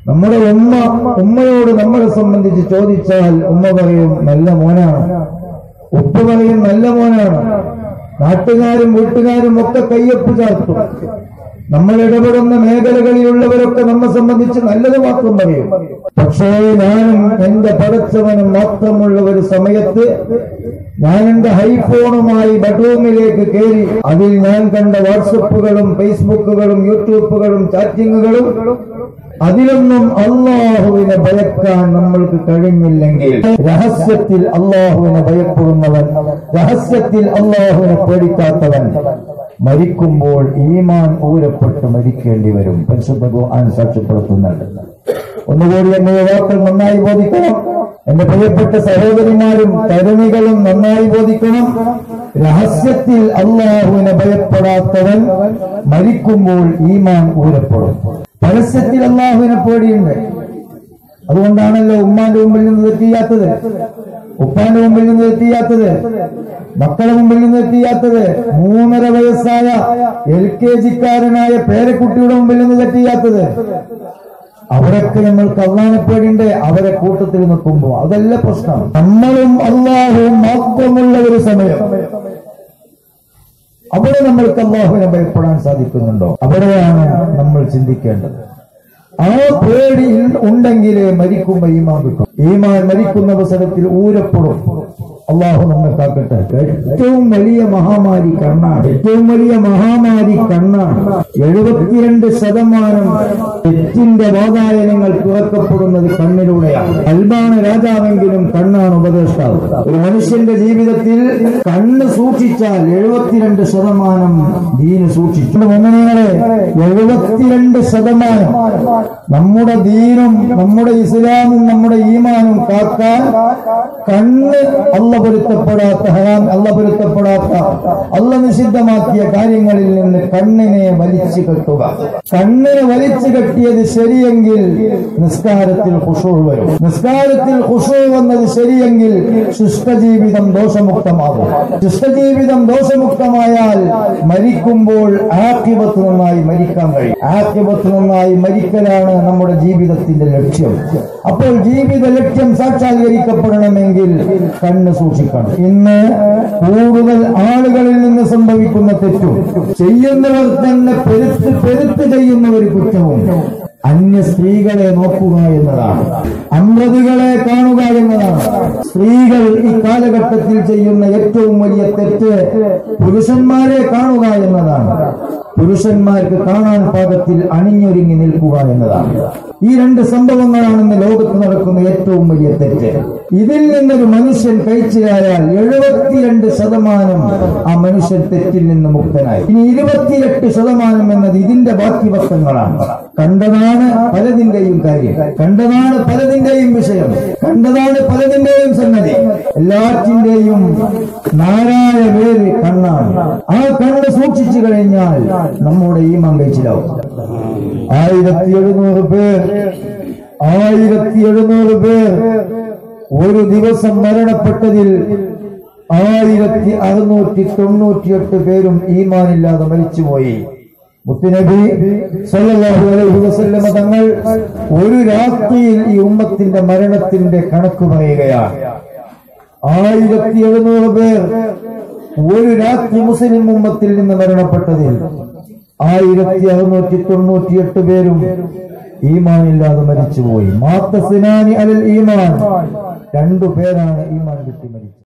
നമ്മുടെ ഉമ്മ ഉമ്മയോട് നമ്മളെ സംബന്ധിച്ച് ചോദിച്ചാൽ ഉമ്മ പറയും നല്ല മോനാണ് ഉപ്പ പറയും നല്ല മോനാണ് നാട്ടുകാരും വീട്ടുകാരും ഒക്കെ കയ്യൊപ്പ് ചേർത്തു നമ്മൾ ഇടപെടുന്ന മേഖലകളിലുള്ളവരൊക്കെ നമ്മെ സംബന്ധിച്ച് നല്ലത് മാത്രം പറയും പക്ഷേ ഞാനും എന്റെ പടച്ചവനും മാത്രമുള്ള ഒരു സമയത്ത് ഞാൻ എന്റെ ഐഫോണുമായി ബെഡ്റൂമിലേക്ക് കയറി അതിൽ ഞാൻ കണ്ട വാട്സപ്പുകളും ഫേസ്ബുക്കുകളും യൂട്യൂബുകളും ചാറ്റിങ്ങുകളും അതിലൊന്നും അള്ളാഹുവിനെ ഭയക്കാൻ നമ്മൾക്ക് കഴിഞ്ഞില്ലെങ്കിൽ രഹസ്യത്തിൽ അള്ളാഹുവിനെ ഭയപ്പെടുന്നവൻ രഹസ്യത്തിൽ അള്ളാഹുവിനെ പേടിക്കാത്തവൻ മരിക്കുമ്പോൾ ഈമാൻ ഊരപ്പെട്ട് മരിക്കേണ്ടി വരും പരിശുദ്ധ ഖുർആൻ സാക്ഷ്യപ്പെടുത്തുന്നുണ്ട് ഒന്നുകൂടി എന്നെ വാക്കുകൾ നന്നായി ബോധിക്കണം എന്റെ പ്രിയപ്പെട്ട സഹോദരിമാരും തരുണികളും നന്നായി ബോധിക്കണം രഹസ്യത്തിൽ അള്ളാഹുവിനെ ഭയപ്പെടാത്തവൻ മരിക്കുമ്പോൾ ഈമാൻ ഊരപ്പെടും പരസ്യത്തിൽ അള്ളാഹുവിനെ പേടിയുണ്ട് അതുകൊണ്ടാണല്ലോ ഉമ്മാന്റെ മുമ്പിൽ നിന്ന് തെറ്റിയാത്തത് ഉപ്പാന്റെ മുമ്പിൽ നിന്ന് തെറ്റിയാത്തത് മക്കളുടെ മുമ്പിൽ നിന്ന് തെറ്റിയാത്തത് മൂന്നര വയസ്സായ എൽ കെ ജിക്കാരനായ പേരക്കുട്ടിയുടെ മുമ്പിൽ നിന്ന് തെറ്റിയാത്തത് അവരൊക്കെ നമ്മൾക്ക് അള്ളാഹെ പേടിണ്ട് അവരെ കൂട്ടത്തിൽ നിൽക്കുമ്പോ അതല്ല പ്രശ്നം നമ്മളും അള്ളാഹുവും മാത്രമുള്ള ഒരു സമയം അവിടെ നമ്മൾക്ക് അള്ളാഹുവിനെ ഭയപ്പെടാൻ സാധിക്കുന്നുണ്ടോ അവിടെയാണ് നമ്മൾ ചിന്തിക്കേണ്ടത് ആ പേടി ഉണ്ടെങ്കിലേ മരിക്കുമ്പോ ഈമാൻ കിട്ടും ഈമാൻ മരിക്കുന്ന അവസരത്തിൽ ഊരപ്പെടും അള്ളാഹു നമ്മെ കാക്കട്ടെ ഏറ്റവും വലിയ മഹാമാരി കണ്ണാണ് ഏറ്റവും വലിയ മഹാമാരി കണ്ണാണ് എഴുപത്തിരണ്ട് ശതമാനം തെറ്റിന്റെ വാതായനങ്ങൾ തുറക്കപ്പെടുന്നത് കണ്ണിലൂടെയാണ് കൽബാണ് രാജാവെങ്കിലും കണ്ണാണ് ഉപദേഷ്ടാവ് ഒരു മനുഷ്യന്റെ ജീവിതത്തിൽ കണ്ണ് സൂക്ഷിച്ചാൽ എഴുപത്തിരണ്ട് ശതമാനം ദീന് സൂക്ഷിച്ചു മുന്നണികളെ എഴുപത്തിരണ്ട് ശതമാനം നമ്മുടെ ദീനും നമ്മുടെ ഇസ്ലാമും നമ്മുടെ ഈമാനും കാക്കാൻ കണ്ണ് അല്ല പൊരുത്തപ്പെടാത്ത ഹറാം അല്ല പൊരുത്തപ്പെടാത്ത അല്ല നിഷിദ്ധമാക്കിയ കാര്യങ്ങളിൽ നിന്ന് കണ്ണിനെ വലിച്ചു കെട്ടുക കണ്ണിനെ വലിച്ചു കെട്ടിയത് ശരിയെങ്കിൽ നിസ്കാരത്തിൽ ഖുശൂ വരും നിസ്കാരത്തിൽ ഖുശൂ വന്നത് ശരിയെങ്കിൽ ശിഷ്ടജീവിതം ദോഷമുക്തമാകും ശിഷ്ടജീവിതം ദോഷമുക്തമായാൽ മരിക്കുമ്പോൾ ആക്കിബത്ത് നന്നായി മരിക്കാൻ കഴിയും ആക്കിബത്ത് നന്നായി മരിക്കലാണ് നമ്മുടെ ജീവിതത്തിന്റെ ലക്ഷ്യം അപ്പോൾ ജീവിത ലക്ഷ്യം സാക്ഷാത്കരിക്കപ്പെടണമെങ്കിൽ കണ്ണ് സൂക്ഷിക്കണം ഇന്ന് കൂടുതൽ ആളുകളിൽ നിന്ന് സംഭവിക്കുന്ന തെറ്റും ചെയ്യുന്നവർ തന്നെ പെരുത്ത് പെരുത്ത് ചെയ്യുന്ന ഒരു കുറ്റവും അന്യ സ്ത്രീകളെ നോക്കുക എന്നതാണ് അമൃതികളെ കാണുക എന്നതാണ് സ്ത്രീകൾ ഈ കാലഘട്ടത്തിൽ ചെയ്യുന്ന ഏറ്റവും വലിയ തെറ്റ് പുരുഷന്മാരെ കാണുക എന്നതാണ് പുരുഷന്മാർക്ക് കാണാൻ പാകത്തിൽ അണിഞ്ഞൊരുങ്ങി നിൽക്കുക എന്നതാണ് ഈ രണ്ട് സംഭവങ്ങളാണ് ഇന്ന് ലോകത്ത് നടക്കുന്ന ഏറ്റവും വലിയ തെറ്റ് ഇതിൽ നിന്നൊരു മനുഷ്യൻ കഴിച്ചിലായാൽ എഴുപത്തിരണ്ട് ശതമാനം ആ മനുഷ്യൻ തെറ്റിൽ നിന്ന് മുക്തനായി ഇനി ഇരുപത്തിയെട്ട് ശതമാനം എന്നത് ഇതിന്റെ ബാക്കി വസ്ത്രങ്ങളാണ് കണ്ടതാണ് പലതിന്റെയും കാര്യം കണ്ടതാണ് പലതിന്റെയും വിഷയം കണ്ടതാണ് പലതിന്റെയും സംഗതി എല്ലാറ്റിന്റെയും നാരായ പേര് കണ്ണാണ് ആ കണ്ണ് സൂക്ഷിച്ചു കഴിഞ്ഞാൽ നമ്മുടെ ഈ മങ്കച്ചിലാവും ആയിരത്തി എഴുന്നൂറ് പേർ ആയിരത്തി എഴുന്നൂറ് പേർ ഒരു ദിവസം മരണപ്പെട്ടതിൽ ആയിരത്തി അറുന്നൂറ്റി തൊണ്ണൂറ്റിയെട്ട് പേരും ഈമാനില്ലാതെ മരിച്ചുപോയി മുത്തുനബി സല്ലല്ലാഹു അലൈഹി വസല്ലമ തങ്ങൾ ഒരു രാത്രിയിൽ ഈ ഉമ്മത്തിന്റെ മരണത്തിന്റെ കണക്ക് പറയുകയാണ് ആയിരത്തി എഴുന്നൂറ് പേർ ഒരു രാത്രി മുസ്ലിം ഉമ്മത്തിൽ നിന്ന് മരണപ്പെട്ടതിൽ ആയിരത്തി അറുന്നൂറ്റി തൊണ്ണൂറ്റിയെട്ട് പേരും ഈമാനില്ലാതെ മരിച്ചുപോയി മാത്തസിനാനി അലൽ ഈമാൻ രണ്ടു പേരാണ് ഈമാൻ കിട്ടി മരിച്ചത്